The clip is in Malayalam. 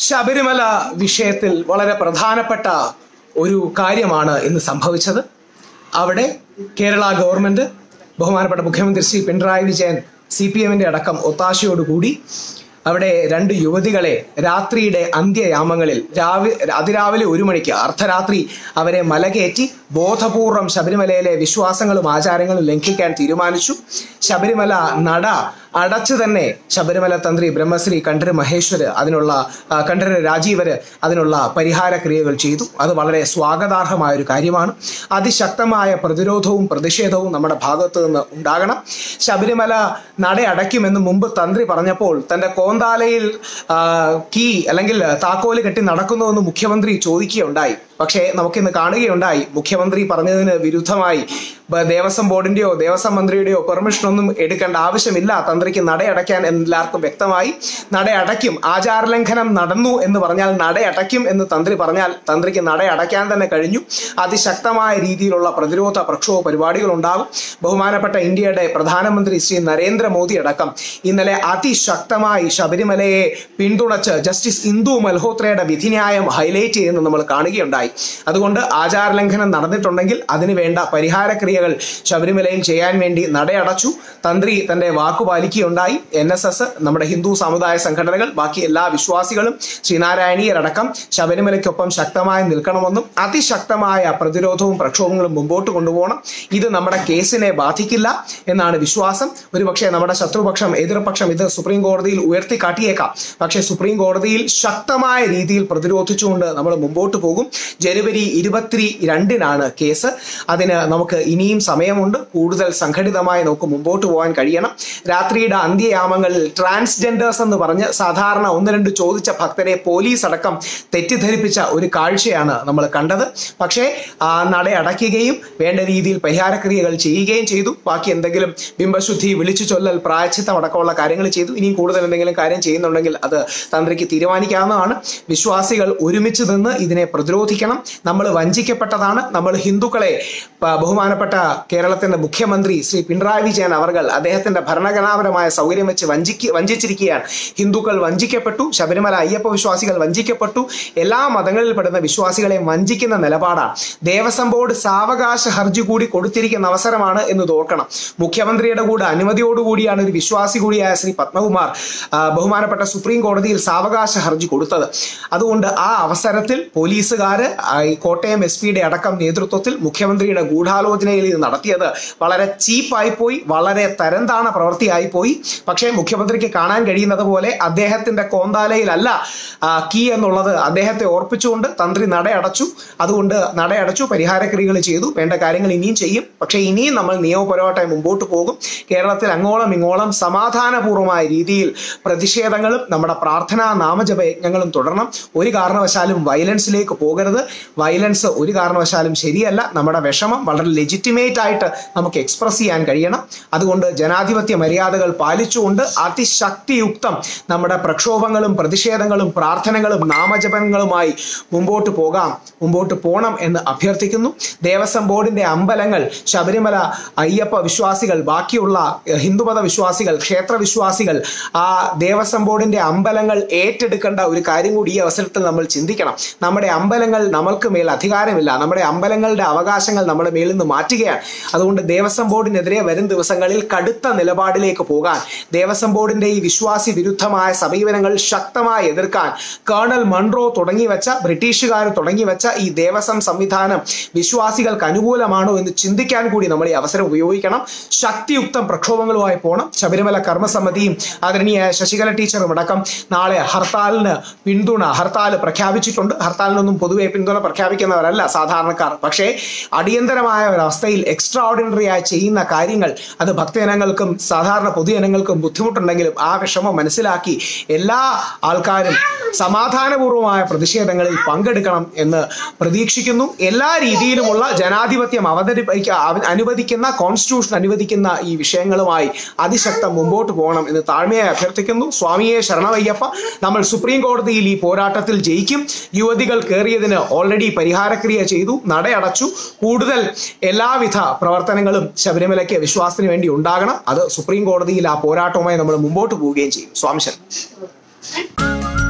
ശബരിമല വിഷയത്തിൽ വളരെ പ്രധാനപ്പെട്ട ഒരു കാര്യമാണ് ഇന്ന് സംഭവിച്ചത് അവിടെ കേരള ഗവൺമെന്റ് ബഹുമാനപ്പെട്ട മുഖ്യമന്ത്രി ശ്രീ പിണറായി വിജയൻ സി പി എമ്മിന്റെ അടക്കം ഒത്താശയോടുകൂടി അവിടെ രണ്ട് യുവതികളെ രാത്രിയുടെ അന്ത്യയാമങ്ങളിൽ രാവി അതിരാവിലെ ഒരു മണിക്ക് അർദ്ധരാത്രി അവരെ മലകയറ്റി ബോധപൂർവം ശബരിമലയിലെ വിശ്വാസങ്ങളും ആചാരങ്ങളും ലംഘിക്കാൻ തീരുമാനിച്ചു ശബരിമല നട അടച്ചു തന്നെ ശബരിമല തന്ത്രി ബ്രഹ്മശ്രീ കണ്ഠര് മഹേശ്വര് അതിനുള്ള ആ, കണ്ഠര് രാജീവര് അതിനുള്ള പരിഹാര ക്രിയകൾ ചെയ്തു അത് വളരെ സ്വാഗതാർഹമായ ഒരു കാര്യമാണ് അതിശക്തമായ പ്രതിരോധവും പ്രതിഷേധവും നമ്മുടെ ഭാഗത്ത് നിന്ന് ഉണ്ടാകണം ശബരിമല നട അടയ്ക്കുമെന്ന് മുമ്പ് തന്ത്രി പറഞ്ഞപ്പോൾ തന്റെ കോന്താലയിൽ ആ, കീ അല്ലെങ്കിൽ താക്കോല് കെട്ടി നടക്കുന്നുവെന്ന് മുഖ്യമന്ത്രി ചോദിക്കുകയുണ്ടായി പക്ഷേ നമുക്കിന്ന് കാണുകയുണ്ടായി മുഖ്യമന്ത്രി പറഞ്ഞതിന് വിരുദ്ധമായി ബ- ദേവസ്വം ബോർഡിന്റെയോ ദേവസ്വം മന്ത്രിയുടെയോ പെർമിഷൻ ഒന്നും എടുക്കേണ്ട ആവശ്യമില്ല തന്ത്രിക്ക് നടയടയ്ക്കാൻ എല്ലാവർക്കും വ്യക്തമായി നടയടയ്ക്കും ആചാരലംഘനം നടന്നു എന്ന് പറഞ്ഞാൽ നടയടയ്ക്കും എന്ന് തന്ത്രി പറഞ്ഞാൽ തന്ത്രിക്ക് നടയടയ്ക്കാൻ തന്നെ കഴിഞ്ഞു അതിശക്തമായ രീതിയിലുള്ള പ്രതിരോധ പ്രക്ഷോഭ പരിപാടികൾ ഉണ്ടാകും ബഹുമാനപ്പെട്ട ഇന്ത്യയുടെ പ്രധാനമന്ത്രി ശ്രീ നരേന്ദ്രമോദി അടക്കം ഇന്നലെ അതിശക്തമായി ശബരിമലയെ പിന്തുണച്ച് ജസ്റ്റിസ് ഇന്ദു മൽഹോത്രയുടെ വിധിന്യായം ഹൈലൈറ്റ് ചെയ്യുന്നത് നമ്മൾ കാണുകയുണ്ടായി അതുകൊണ്ട് ആചാരലംഘനം നടന്നിട്ടുണ്ടെങ്കിൽ അതിന് വേണ്ട പരിഹാര ക്രിയകൾ ശബരിമലയിൽ ചെയ്യാൻ വേണ്ടി നടയടച്ചു തന്ത്രി തന്റെ വാക്കു പാലിക്കുകയുണ്ടായി എൻ എസ് എസ് നമ്മുടെ ഹിന്ദു സമുദായ സംഘടനകൾ ബാക്കി എല്ലാ വിശ്വാസികളും ശ്രീനാരായണീയരടക്കം ശബരിമലയ്ക്കൊപ്പം ശക്തമായി നിൽക്കണമെന്നും അതിശക്തമായ പ്രതിരോധവും പ്രക്ഷോഭങ്ങളും മുമ്പോട്ട് കൊണ്ടുപോകണം ഇത് നമ്മുടെ കേസിനെ ബാധിക്കില്ല എന്നാണ് വിശ്വാസം ഒരുപക്ഷെ നമ്മുടെ ശത്രുപക്ഷം എതിർപക്ഷം ഇത് സുപ്രീം കോടതിയിൽ ഉയർത്തി കാട്ടിയേക്കാം പക്ഷേ സുപ്രീം കോടതിയിൽ ശക്തമായ രീതിയിൽ പ്രതിരോധിച്ചുകൊണ്ട് നമ്മൾ മുമ്പോട്ട് പോകും ജനുവരി ഇരുപത്തി രണ്ടിനാണ് കേസ് അതിന് നമുക്ക് ഇനിയും സമയമുണ്ട് കൂടുതൽ സംഘടിതമായി നമുക്ക് മുമ്പോട്ട് പോകാൻ കഴിയണം രാത്രിയുടെ അന്ത്യയാമങ്ങളിൽ ട്രാൻസ്ജെൻഡേഴ്സ് എന്ന് പറഞ്ഞ് സാധാരണ ഒന്ന് രണ്ട് ചോദിച്ച ഭക്തരെ പോലീസ് അടക്കം തെറ്റിദ്ധരിപ്പിച്ച ഒരു കാഴ്ചയാണ് നമ്മൾ കണ്ടത് പക്ഷേ ആ നട അടയ്ക്കുകയും വേണ്ട രീതിയിൽ പരിഹാരക്രിയകൾ ചെയ്യുകയും ചെയ്തു ബാക്കി എന്തെങ്കിലും ബിംബശുദ്ധി വിളിച്ചു ചൊല്ലൽ പ്രായച്ചിത്തം അടക്കമുള്ള കാര്യങ്ങൾ ചെയ്തു ഇനിയും കൂടുതൽ എന്തെങ്കിലും കാര്യം ചെയ്യുന്നുണ്ടെങ്കിൽ അത് തന്ത്രിക്ക് തീരുമാനിക്കാവുന്നതാണ് വിശ്വാസികൾ ഒരുമിച്ച് നിന്ന് ഇതിനെ പ്രതിരോധിക്കണം നമ്മൾ വഞ്ചിക്കപ്പെട്ടതാണ് നമ്മൾ ഹിന്ദുക്കളെ പ- ബഹുമാനപ്പെട്ട കേരളത്തിന്റെ മുഖ്യമന്ത്രി ശ്രീ പിണറായി വിജയൻ അവർ അദ്ദേഹത്തിന്റെ ഭരണഘടനാപരമായ സൗകര്യം വെച്ച് വഞ്ചിക്ക് വഞ്ചിച്ചിരിക്കുകയാണ് ഹിന്ദുക്കൾ വഞ്ചിക്കപ്പെട്ടു ശബരിമല അയ്യപ്പ വിശ്വാസികൾ വഞ്ചിക്കപ്പെട്ടു എല്ലാ മതങ്ങളിൽ പെടുന്ന വിശ്വാസികളെ വഞ്ചിക്കുന്ന നിലപാടാണ് ദേവസ്വം ബോർഡ് സാവകാശ ഹർജി കൂടി കൊടുത്തിരിക്കുന്ന അവസരമാണ് എന്ന് ഓർക്കണം മുഖ്യമന്ത്രിയുടെ കൂടെ അനുമതിയോടുകൂടിയാണ് ഒരു വിശ്വാസി കൂടിയായ ശ്രീ പത്മകുമാർ ആ, ബഹുമാനപ്പെട്ട സുപ്രീം കോടതിയിൽ സാവകാശ ഹർജി കൊടുത്തത് അതുകൊണ്ട് ആ അവസരത്തിൽ പോലീസുകാര് ആ, ഈ കോട്ടയം എസ് പിയുടെ അടക്കം നേതൃത്വത്തിൽ മുഖ്യമന്ത്രിയുടെ ഗൂഢാലോചനയിൽ ഇത് നടത്തിയത് വളരെ ചീപ്പായി പോയി വളരെ തരംതാണ പ്രവൃത്തിയായി പോയി പക്ഷേ മുഖ്യമന്ത്രിക്ക് കാണാൻ കഴിയുന്നത് പോലെ അദ്ദേഹത്തിന്റെ കോന്താലയിലല്ല ആ, കീ എന്നുള്ളത് അദ്ദേഹത്തെ ഓർപ്പിച്ചുകൊണ്ട് തന്ത്രി നടയടച്ചു അതുകൊണ്ട് നടയടച്ചു പരിഹാരക്രിയകൾ ചെയ്തു വേണ്ട കാര്യങ്ങൾ ഇനിയും ചെയ്യും പക്ഷേ ഇനിയും നമ്മൾ നിയമപരമായിട്ട് മുമ്പോട്ട് പോകും കേരളത്തിൽ അങ്ങോളം ഇങ്ങോളം സമാധാനപൂർവമായ രീതിയിൽ പ്രതിഷേധങ്ങളും നമ്മുടെ പ്രാർത്ഥനാ നാമജപ യജ്ഞങ്ങളും തുടരണം ഒരു കാരണവശാലും വയലൻസിലേക്ക് പോകരുത് വയലൻസ് ഒരു കാരണവശാലും ശരിയല്ല നമ്മുടെ വിഷമം വളരെ ലെജിറ്റിമേറ്റ് ആയിട്ട് നമുക്ക് എക്സ്പ്രസ് ചെയ്യാൻ കഴിയണം അതുകൊണ്ട് ജനാധിപത്യ മര്യാദകൾ പാലിച്ചുകൊണ്ട് അതിശക്തിയുക്തം നമ്മുടെ പ്രക്ഷോഭങ്ങളും പ്രതിഷേധങ്ങളും പ്രാർത്ഥനകളും നാമജപങ്ങളുമായി മുമ്പോട്ട് പോകാം മുമ്പോട്ട് പോകണം എന്ന് അഭ്യർത്ഥിക്കുന്നു ദേവസ്വം ബോർഡിന്റെ അമ്പലങ്ങൾ ശബരിമല അയ്യപ്പ വിശ്വാസികൾ ബാക്കിയുള്ള എഹ്, ഹിന്ദുമത വിശ്വാസികൾ ക്ഷേത്ര വിശ്വാസികൾ ആ ദേവസ്വം ബോർഡിന്റെ അമ്പലങ്ങൾ ഏറ്റെടുക്കേണ്ട ഒരു കാര്യം കൂടി ഈ അവസരത്തിൽ നമ്മൾ ചിന്തിക്കണം നമ്മുടെ അമ്പലങ്ങൾ നമ്മൾക്ക് മേൽ അധികാരമില്ല നമ്മുടെ അമ്പലങ്ങളുടെ അവകാശങ്ങൾ നമ്മുടെ മേലിൽ നിന്ന് മാറ്റുകയാണ് അതുകൊണ്ട് ദേവസ്വം ബോർഡിനെതിരെ വരും ദിവസങ്ങളിൽ കടുത്ത നിലപാടിലേക്ക് പോകാൻ ദേവസ്വം ബോർഡിന്റെ ഈ വിശ്വാസി വിരുദ്ധമായ സമീപനങ്ങൾ ശക്തമായി എതിർക്കാൻ കേണൽ മൺറോ തുടങ്ങി വെച്ച ബ്രിട്ടീഷുകാർ തുടങ്ങി വെച്ച ഈ ദേവസ്വം സംവിധാനം വിശ്വാസികൾക്ക് അനുകൂലമാണോ എന്ന് ചിന്തിക്കാൻ കൂടി നമ്മൾ ഈ അവസരം ഉപയോഗിക്കണം ശക്തിയുക്തം പ്രക്ഷോഭങ്ങളുമായി പോകണം ശബരിമല കർമ്മസമിതിയും ആദരണീയായ ശശികല ടീച്ചറും അടക്കം നാളെ ഹർത്താലിന് പിന്തുണ ഹർത്താൽ പ്രഖ്യാപിച്ചിട്ടുണ്ട് ഹർത്താലിനൊന്നും പൊതുവെ പിന്തുണ പ്രഖ്യാപിക്കുന്നവരല്ല സാധാരണക്കാർ പക്ഷേ അടിയന്തരമായ ഒരവസ്ഥയിൽ എക്സ്ട്രാ ഓർഡിനറി ആയി ചെയ്യുന്ന കാര്യങ്ങൾ അത് ഭക്തജനങ്ങൾക്കും സാധാരണ പൊതുജനങ്ങൾക്കും ബുദ്ധിമുട്ടുണ്ടെങ്കിലും ആ വിഷമം മനസ്സിലാക്കി എല്ലാ ആൾക്കാരും സമാധാനപൂർവമായ പ്രതിഷേധങ്ങളിൽ പങ്കെടുക്കണം എന്ന് പ്രതീക്ഷിക്കുന്നു എല്ലാ രീതിയിലുമുള്ള ജനാധിപത്യം അവതരിപ്പിക്ക അവ- അനുവദിക്കുന്ന കോൺസ്റ്റിറ്റ്യൂഷൻ അനുവദിക്കുന്ന ഈ വിഷയങ്ങളുമായി അതിശക്തം മുമ്പോട്ട് പോകണം എന്ന് താഴ്മയായി അഭ്യർത്ഥിക്കുന്നു സ്വാമിയെ ശരണമയ്യപ്പ നമ്മൾ സുപ്രീം കോടതിയിൽ ഈ പോരാട്ടത്തിൽ ജയിക്കും യുവതികൾ കയറിയതിന് ഓൾറെഡി പരിഹാരക്രിയ ചെയ്തു നടയടച്ചു കൂടുതൽ എല്ലാവിധ പ്രവർത്തനങ്ങളും ശബരിമലയ്ക്ക് വിശ്വാസത്തിന് വേണ്ടി ഉണ്ടാകണം അത് സുപ്രീം കോടതിയിൽ ആ പോരാട്ടവുമായി നമ്മൾ മുമ്പോട്ട് പോവുകയും ചെയ്യും സ്വാമിശൻ